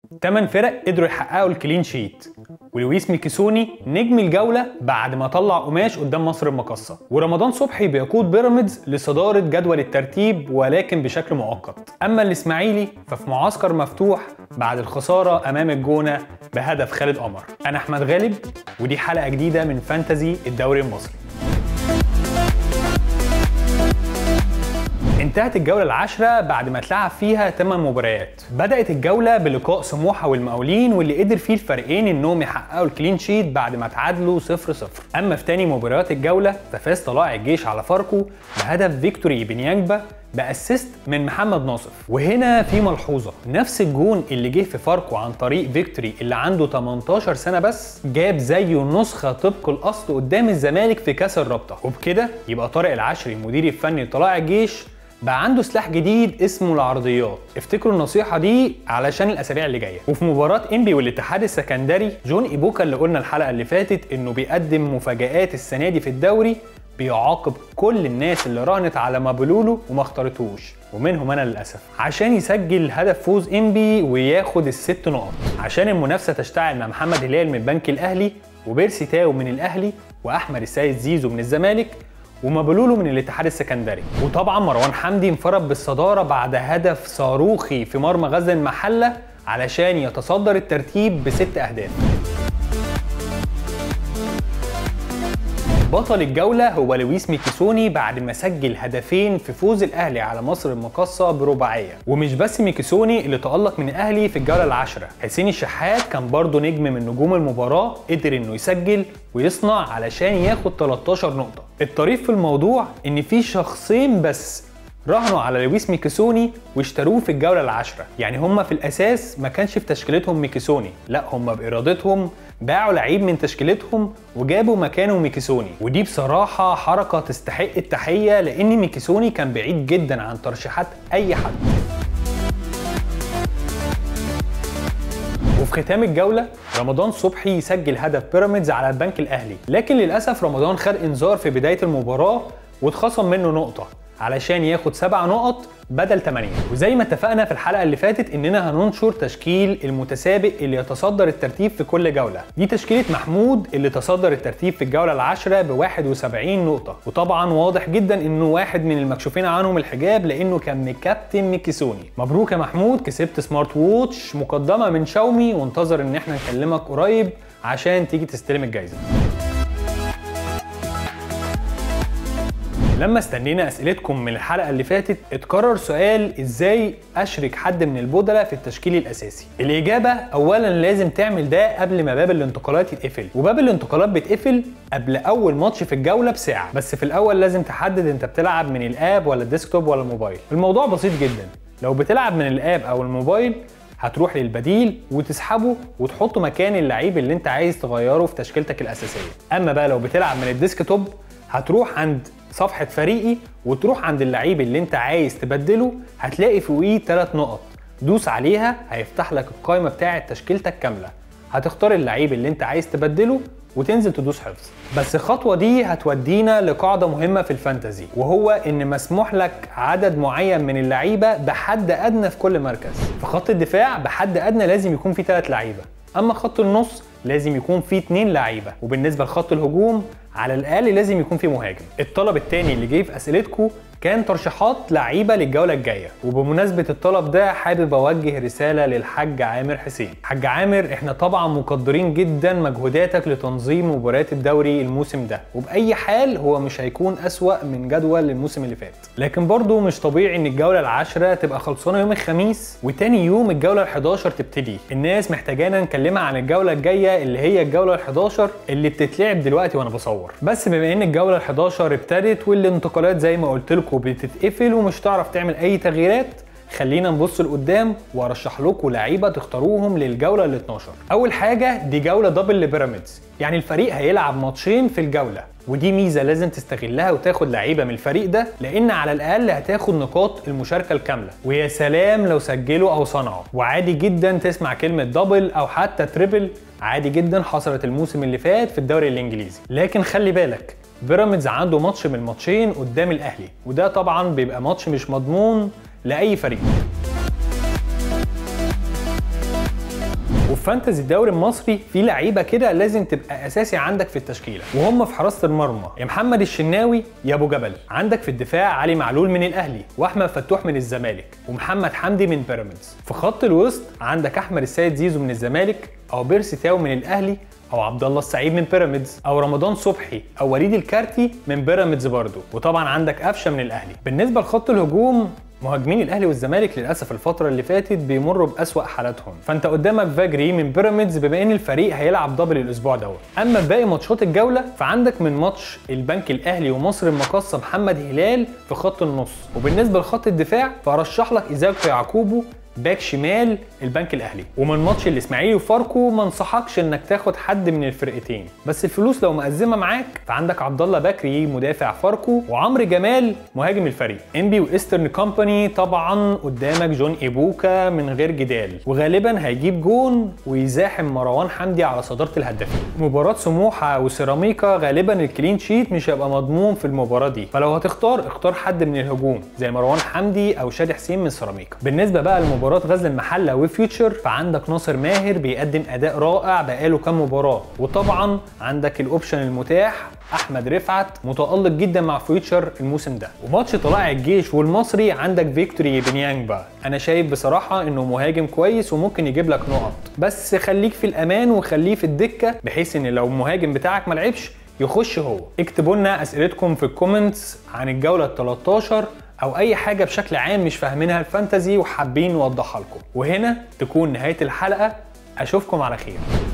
تمن فرق قدروا يحققوا الكلين شيت ولويس ميكيسوني نجم الجولة بعد ما طلع قماش قدام مصر المقاصة ورمضان صبحي بيقود بيراميدز لصدارة جدول الترتيب ولكن بشكل مؤقت أما الإسماعيلي ففي معسكر مفتوح بعد الخسارة أمام الجونة بهدف خالد قمر أنا أحمد غالب ودي حلقة جديدة من فانتزي الدوري المصري انتهت الجولة العاشرة بعد ما اتلعب فيها 8 مباريات بدأت الجولة بلقاء سموحة والمقاولين واللي قدر فيه الفريقين انهم يحققوا الكلين شيت بعد ما تعادلوا 0 0 اما في تاني مباريات الجولة ففاز طلائع الجيش على فاركو بهدف فيكتوري بنيانجبا باسيست من محمد ناصف وهنا في ملحوظه نفس الجون اللي جه في فاركو عن طريق فيكتوري اللي عنده 18 سنه بس جاب زيه نسخه طبق الاصل قدام الزمالك في كاس الرابطه وبكده يبقى طارق العشري المدير الفني لطلائع الجيش بقى عنده سلاح جديد اسمه العرضيات افتكروا النصيحه دي علشان الاسابيع اللي جايه وفي مباراه انبي والاتحاد السكندري جون ايبوكا اللي قلنا الحلقه اللي فاتت انه بيقدم مفاجات السنه دي في الدوري بيعاقب كل الناس اللي راهنت على مابلولو وما اختارتهوش ومنهم انا للاسف عشان يسجل هدف فوز انبي وياخد الست نقط عشان المنافسه تشتعل مع محمد هلال من البنك الاهلي وبيرسي تاو من الاهلي واحمد السيد زيزو من الزمالك ومابلولو من الاتحاد السكندري وطبعا مروان حمدي انفرد بالصداره بعد هدف صاروخي في مرمى غزل المحله علشان يتصدر الترتيب بست اهداف بطل الجولة هو لويس ميكيسوني بعد ما سجل هدفين في فوز الأهلي على مصر المقاصة برباعية ومش بس ميكيسوني اللي تألق من الأهلي في الجولة العاشرة حسين الشحات كان برضه نجم من نجوم المباراة قدر إنه يسجل ويصنع علشان ياخد 13 نقطة الطريف في الموضوع إن في شخصين بس راهنوا على لويس ميكيسوني واشتروه في الجوله العاشره يعني هم في الاساس ما كانش في تشكيلتهم ميكيسوني لا هم بارادتهم باعوا لعيب من تشكيلتهم وجابوا مكانه ميكيسوني ودي بصراحه حركه تستحق التحيه لان ميكيسوني كان بعيد جدا عن ترشيحات اي حد وفي ختام الجوله رمضان صبحي يسجل هدف بيراميدز على البنك الاهلي لكن للاسف رمضان خد انذار في بدايه المباراه واتخصم منه نقطه علشان ياخد سبع نقط بدل 8 وزي ما اتفقنا في الحلقه اللي فاتت اننا هننشر تشكيل المتسابق اللي يتصدر الترتيب في كل جوله دي تشكيله محمود اللي تصدر الترتيب في الجوله العاشره ب 71 نقطه وطبعا واضح جدا انه واحد من المكشوفين عنهم الحجاب لانه كان مكابتن ميكيسوني مبروك يا محمود كسبت سمارت ووتش مقدمه من شاومي وانتظر ان احنا نكلمك قريب عشان تيجي تستلم الجايزه لما استنينا اسئلتكم من الحلقه اللي فاتت اتكرر سؤال ازاي اشرك حد من البودلة في التشكيل الاساسي الاجابه اولا لازم تعمل ده قبل ما باب الانتقالات يتقفل وباب الانتقالات بيتقفل قبل اول ماتش في الجوله بساعه بس في الاول لازم تحدد انت بتلعب من الاب ولا الديسكتوب ولا الموبايل الموضوع بسيط جدا لو بتلعب من الاب او الموبايل هتروح للبديل وتسحبه وتحطه مكان اللعيب اللي انت عايز تغيره في تشكيلتك الاساسيه اما بقى لو بتلعب من الديسكتوب هتروح عند صفحة فريقي وتروح عند اللعيب اللي انت عايز تبدله هتلاقي فوقيه 3 نقط دوس عليها هيفتح لك القائمة بتاعة تشكيلتك كاملة هتختار اللعيب اللي انت عايز تبدله وتنزل تدوس حفظ بس الخطوة دي هتودينا لقاعدة مهمة في الفانتزي وهو ان مسموح لك عدد معين من اللعيبة بحد ادنى في كل مركز في خط الدفاع بحد ادنى لازم يكون فيه 3 لعيبة اما خط النص لازم يكون فيه 2 لعيبة وبالنسبة لخط الهجوم على الاقل لازم يكون في مهاجم الطلب الثاني اللي جه في اسئلتكم كان ترشيحات لعيبه للجوله الجايه وبمناسبه الطلب ده حابب اوجه رساله للحاج عامر حسين حاج عامر احنا طبعا مقدرين جدا مجهوداتك لتنظيم مباريات الدوري الموسم ده وباي حال هو مش هيكون اسوا من جدول الموسم اللي فات لكن برضه مش طبيعي ان الجوله العاشره تبقى خلصانه يوم الخميس وتاني يوم الجوله ال11 تبتدي الناس محتاجانا نكلمها عن الجوله الجايه اللي هي الجوله ال11 اللي بتتلعب دلوقتي وانا بصور بس بما ان الجوله ال11 ابتدت والانتقالات زي ما قلت لكم بتتقفل ومش هتعرف تعمل اي تغييرات خلينا نبص لقدام وارشح لكم لعيبه تختاروهم للجوله ال 12 اول حاجه دي جوله دبل لبيراميدز يعني الفريق هيلعب ماتشين في الجوله ودي ميزه لازم تستغلها وتاخد لعيبه من الفريق ده لان على الاقل هتاخد نقاط المشاركه الكامله ويا سلام لو سجلوا او صنعوا وعادي جدا تسمع كلمه دبل او حتى تريبل عادي جدا حصلت الموسم اللي فات في الدوري الانجليزي لكن خلي بالك بيراميدز عنده ماتش من الماتشين قدام الاهلي وده طبعا بيبقى ماتش مش مضمون لاي فريق وفي فانتزي الدوري المصري في لعيبه كده لازم تبقى اساسي عندك في التشكيله وهم في حراسه المرمى يا محمد الشناوي يا ابو جبل عندك في الدفاع علي معلول من الاهلي واحمد فتوح من الزمالك ومحمد حمدي من بيراميدز في خط الوسط عندك احمد السيد زيزو من الزمالك او بيرسي تاو من الاهلي او عبد الله السعيد من بيراميدز او رمضان صبحي او وليد الكارتي من بيراميدز برضه وطبعا عندك قفشه من الاهلي بالنسبه لخط الهجوم مهاجمين الاهلي والزمالك للاسف الفتره اللي فاتت بيمروا باسوا حالاتهم فانت قدامك فاجري من بيراميدز بما ان الفريق هيلعب دبل الاسبوع دوت اما باقي ماتشات الجوله فعندك من ماتش البنك الاهلي ومصر المقاصه محمد هلال في خط النص وبالنسبه لخط الدفاع فارشح لك ايزاكو يعقوبو باك شمال البنك الاهلي ومن ماتش الاسماعيلي وفاركو ما انصحكش انك تاخد حد من الفرقتين بس الفلوس لو مأزمه معاك فعندك عبد الله بكري مدافع فاركو وعمرو جمال مهاجم الفريق انبي وايسترن كومباني طبعا قدامك جون ايبوكا من غير جدال وغالبا هيجيب جون ويزاحم مروان حمدي على صداره الهدافين مباراه سموحه وسيراميكا غالبا الكلين شيت مش هيبقى مضمون في المباراه دي فلو هتختار اختار حد من الهجوم زي مروان حمدي او شادي حسين من سيراميكا بالنسبه بقى لمباراه مباراه غزل المحله وفيوتشر فعندك ناصر ماهر بيقدم اداء رائع بقاله كام مباراه وطبعا عندك الاوبشن المتاح احمد رفعت متالق جدا مع فيوتشر الموسم ده وماتش طلائع الجيش والمصري عندك فيكتوري بنيانجبا انا شايف بصراحه انه مهاجم كويس وممكن يجيب لك نقط بس خليك في الامان وخليه في الدكه بحيث ان لو المهاجم بتاعك ما لعبش يخش هو اكتبوا لنا اسئلتكم في الكومنتس عن الجوله ال 13 او اي حاجه بشكل عام مش فاهمينها الفانتزي وحابين نوضحها لكم وهنا تكون نهايه الحلقه اشوفكم على خير